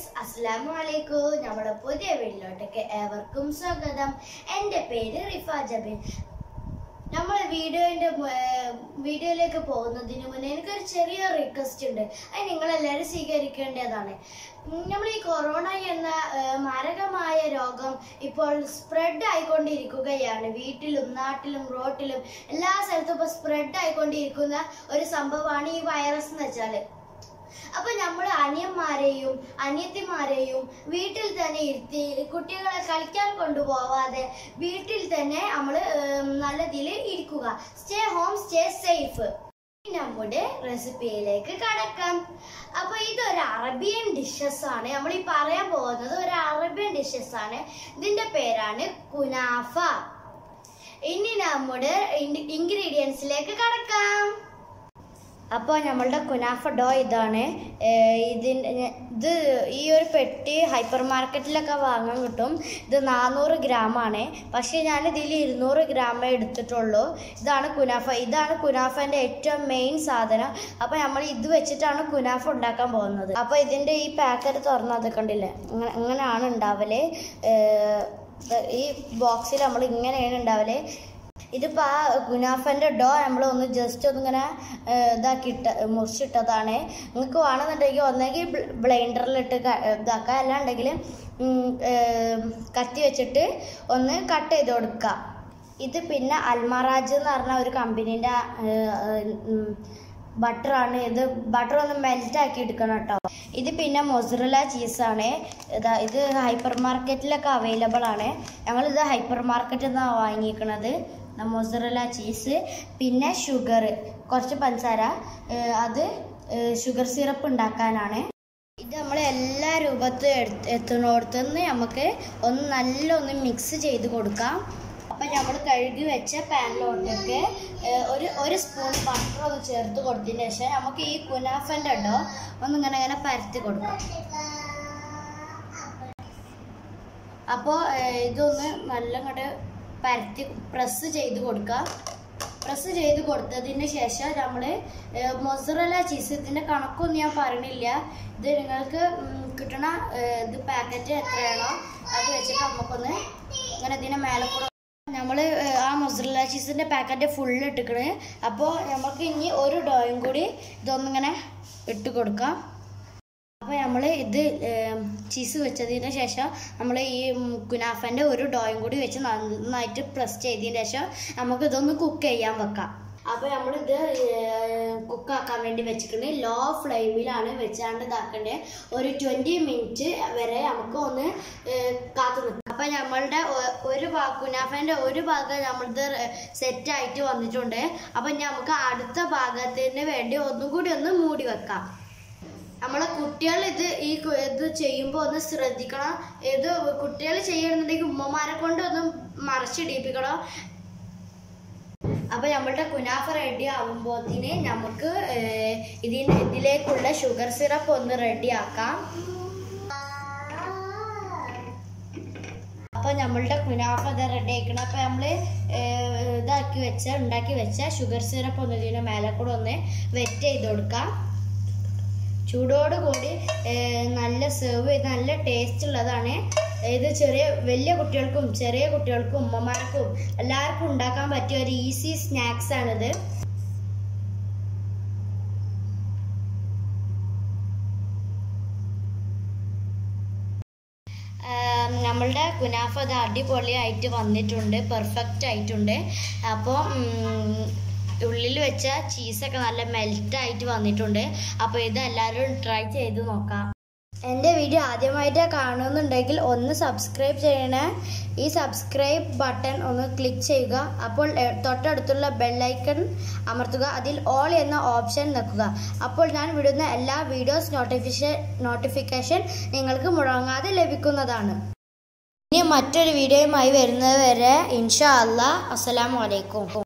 guys അസ്സലാമു അലൈക്കും നമ്മുടെ പുതിയ വീട്ടിലോട്ടേക്ക് ഏവർക്കും സ്വാഗതം എൻ്റെ പേര് റിഫ ജബിൻ നമ്മൾ വീഡിയോൻ്റെ വീഡിയോയിലേക്ക് പോകുന്നതിന് മുന്നേ എനിക്കൊരു ചെറിയ റിക്വസ്റ്റ് ഉണ്ട് അത് നിങ്ങളെല്ലാവരും സ്വീകരിക്കേണ്ടതാണ് നമ്മൾ ഈ കൊറോണ എന്ന ഏർ, മാരകമായ രോഗം ഇപ്പോൾ സ്പ്രെഡ് ആയിക്കൊണ്ടിരിക്കുകയാണ് വീട്ടിലും നാട്ടിലും റോട്ടിലും എല്ലാ സ്ഥലത്തും ഇപ്പോൾ സ്പ്രെഡ് ആയിക്കൊണ്ടിരിക്കുന്ന ഒരു സംഭവമാണ് ഈ വൈറസ് എന്ന് വെച്ചാൽ അപ്പൊ നമ്മൾ അനിയന്മാരെയും അനിയത്തിമാരെയും വീട്ടിൽ തന്നെ ഇരുത്തി കുട്ടികളെ കളിക്കാൻ കൊണ്ടുപോവാതെ വീട്ടിൽ തന്നെ നമ്മൾ നല്ല ഇതിൽ ഇരിക്കുക സ്റ്റേ ഹോം സ്റ്റേ സേഫ് നമ്മുടെ റെസിപ്പിയിലേക്ക് കടക്കാം അപ്പൊ ഇതൊരു അറബിയൻ ഡിഷസ് ആണ് നമ്മൾ ഈ പറയാൻ പോകുന്നത് ഒരു അറബിയൻ ഡിഷസ് ആണ് ഇതിന്റെ പേരാണ് കുനാഫ ഇനി നമ്മുടെ ഇൻഗ്രീഡിയൻസിലേക്ക് കടക്കാം അപ്പോൾ നമ്മളുടെ കുനാഫ ഡോ ഇതാണ് ഇതിൻ്റെ ഇത് ഈ ഒരു പെട്ടി ഹൈപ്പർ മാർക്കറ്റിലൊക്കെ വാങ്ങാൻ കിട്ടും ഇത് നാനൂറ് ഗ്രാമാണ് പക്ഷേ ഞാൻ ഇതിൽ ഇരുന്നൂറ് ഗ്രാമേ എടുത്തിട്ടുള്ളൂ ഇതാണ് കുനാഫ ഇതാണ് കുനാഫൻ്റെ ഏറ്റവും മെയിൻ സാധനം അപ്പോൾ നമ്മൾ ഇത് വെച്ചിട്ടാണ് കുനാഫ ഉണ്ടാക്കാൻ പോകുന്നത് അപ്പോൾ ഇതിൻ്റെ ഈ പാക്കറ്റ് തുറന്നത് കണ്ടില്ലേ അങ്ങനെ അങ്ങനെയാണ് ഉണ്ടാവല് ഏഹ് ഈ ബോക്സിൽ നമ്മൾ ഇങ്ങനെയാണ് ഉണ്ടാവല് ഇതിപ്പോൾ ആ ഗുനാഫൻ്റെ ഡോ നമ്മൾ ഒന്ന് ജസ്റ്റ് ഒന്നിങ്ങനെ ഇതാക്കിയിട്ട മുറിച്ചിട്ടതാണ് നിങ്ങൾക്ക് വേണമെന്നുണ്ടെങ്കിൽ ഒന്നെങ്കിൽ ബ്ലെൻഡറിലിട്ട് ഇതാക്കുക അല്ലാണ്ടെങ്കിൽ കത്തി വെച്ചിട്ട് ഒന്ന് കട്ട് ചെയ്ത് കൊടുക്കുക ഇത് പിന്നെ അൽമറാജ് എന്ന് പറഞ്ഞ ഒരു കമ്പനീൻ്റെ ബട്ടറാണ് ഇത് ബട്ടർ ഒന്ന് മെൽറ്റ് ആക്കി എടുക്കണം കേട്ടോ ഇത് പിന്നെ മൊസറല ചീസാണ് ഇതാ ഇത് ഹൈപ്പർ മാർക്കറ്റിലൊക്കെ അവൈലബിൾ ആണ് ഞങ്ങളിത് ഹൈപ്പർ മാർക്കറ്റിൽ നിന്നാണ് വാങ്ങിയിരിക്കണത് മൊസറല ചീസ് പിന്നെ ഷുഗർ കുറച്ച് പഞ്ചസാര ഏഹ് അത് ഷുഗർ സിറപ്പ് ഉണ്ടാക്കാനാണ് ഇത് നമ്മൾ എല്ലാ രൂപത്തിൽ എടുത്ത് എത്തുന്നിടത്തുനിന്ന് നമുക്ക് ഒന്ന് നല്ല ഒന്ന് മിക്സ് ചെയ്ത് കൊടുക്കാം അപ്പം നമ്മൾ കഴുകി വെച്ച പാനിലോട്ടേക്ക് ഏഹ്, ഒരു ഒരു സ്പൂൺ ബട്ടർ ഒന്ന് ചേർത്ത് കൊടുത്തതിന് ശേഷം നമുക്ക് ഈ കുനാഫൻ്റെ ഉണ്ടോ ഒന്ന് ഇങ്ങനെ ഇങ്ങനെ പരത്തി കൊടുക്കാം അപ്പോൾ ഇതൊന്ന് നല്ല ഇങ്ങോട്ട് പരത്തി പ്രസ് ചെയ്ത് കൊടുക്കുക പ്രസ് ചെയ്ത് കൊടുത്തതിന് ശേഷം നമ്മൾ മൊസറല ചീസ് ഇതിൻ്റെ കണക്കൊന്നും ഞാൻ പറയണില്ല ഇത് നിങ്ങൾക്ക് ഉം, കിട്ടണ ഏഹ്, ഇത് പാക്കറ്റ് എത്രയാണോ അത് വെച്ചിട്ട് നമുക്കൊന്ന് ഇങ്ങനെ ഇതിനെ മേലെ കൂടെ നമ്മൾ ആ മൊസറല ചീസിൻ്റെ പാക്കറ്റ് ഫുള്ള് ഇട്ടിക്കണ് അപ്പോൾ നമുക്ക് ഇനി ഒരു ഡോയും കൂടി ഇതൊന്നിങ്ങനെ ഇട്ട് കൊടുക്കാം അപ്പോൾ നമ്മൾ ഇത് ചീസ് വെച്ചതിന് ശേഷം നമ്മൾ ഈ കുനാഫൻ്റെ ഒരു ഡോയും കൂടി വെച്ച് നന്നായിട്ട് പ്രസ് ചെയ്തതിന് ശേഷം നമുക്ക് ഇതൊന്ന് കുക്ക് ചെയ്യാൻ വെക്കാം അപ്പോൾ നമ്മളിത് കുക്കാക്കാൻ വേണ്ടി വെച്ചിട്ടുണ്ട് ലോ ഫ്ലെയിമിലാണ് വെച്ചാണ്ട് ഇതാക്കേണ്ടത് ഒരു ട്വൻറ്റി മിനിറ്റ് വരെ നമുക്ക് ഒന്ന് ഏഹ്, കാത്തു നിൽക്കാം അപ്പോൾ നമ്മളുടെ ഒ- ഒരു ഭാഗം കുനാഫൻ്റെ ഒരു ഭാഗം നമ്മളിത് സെറ്റായിട്ട് വന്നിട്ടുണ്ട് അപ്പോൾ ഇനി നമുക്ക് അടുത്ത ഭാഗത്തിന് വേണ്ടി ഒന്നും കൂടി ഒന്ന് മൂടി വെക്കാം നമ്മളെ കുട്ടികൾ ഇത് ഈ കു- ഇത് ചെയ്യുമ്പോൾ ഒന്ന് ശ്രദ്ധിക്കണം ഇത് കുട്ടികൾ ചെയ്യണമെന്നുണ്ടെങ്കിൽ ഉമ്മമാരെ കൊണ്ട് ഒന്ന് മറച്ചിടിപ്പിക്കണം അപ്പൊ നമ്മളുടെ കുനാഫ റെഡി ആകുമ്പോത്തിന് നമുക്ക് ഏഹ്, ഇതിന് ഇതിലേക്കുള്ള ഷുഗർ സിറപ്പ് ഒന്ന് റെഡി ആക്കാം അപ്പൊ നമ്മളുടെ കുനാഫ ഇത് റെഡി ആക്കണം അപ്പൊ നമ്മള് ഏഹ്, ഇതാക്കി വെച്ച ഉണ്ടാക്കി വെച്ച ഷുഗർ സിറപ്പ് ഒന്ന് ഇതിന് മേലെ കൂടെ ഒന്ന് വെറ്റ് ചെയ്ത് കൊടുക്കാം ചൂടോട് കൂടി ഏഹ്, നല്ല സെർവ് ചെയ്ത് നല്ല ടേസ്റ്റ് ഉള്ളതാണ് ഇത് ചെറിയ വലിയ കുട്ടികൾക്കും ചെറിയ കുട്ടികൾക്കും ഉമ്മമാർക്കും എല്ലാവർക്കും ഉണ്ടാക്കാൻ പറ്റിയ ഒരു ഈസി സ്നാക്സ് ആണിത് ആം, നമ്മളുടെ കുനാഫ അത് അടിപൊളിയായിട്ട് വന്നിട്ടുണ്ട് പെർഫെക്റ്റ് ആയിട്ടുണ്ട് അപ്പോൾ ഉള്ളിൽ വെച്ച ചീസൊക്കെ നല്ല മെൽറ്റ് ആയിട്ട് വന്നിട്ടുണ്ട് അപ്പോൾ ഇത് എല്ലാവരും ട്രൈ ചെയ്ത് നോക്കാം എൻ്റെ വീഡിയോ ആദ്യമായിട്ട് കാണുന്നുണ്ടെങ്കിൽ ഒന്ന് സബ്സ്ക്രൈബ് ചെയ്യണേ ഈ സബ്സ്ക്രൈബ് ബട്ടൺ ഒന്ന് ക്ലിക്ക് ചെയ്യുക അപ്പോൾ എ- തൊട്ടടുത്തുള്ള ബെല്ലൈക്കൺ അമർത്തുക അതിൽ ഓൾ എന്ന ഓപ്ഷൻ നിൽക്കുക അപ്പോൾ ഞാൻ വിടുന്ന എല്ലാ വീഡിയോസ് നോട്ടിഫിക്കേഷൻ നോട്ടിഫിക്കേഷൻ നിങ്ങൾക്ക് മുടങ്ങാതെ ലഭിക്കുന്നതാണ് ഇനി മറ്റൊരു വീഡിയോയുമായി വരുന്നത് വരെ ഇൻഷാ അല്ലാ അസ്സലാമു അലൈക്കും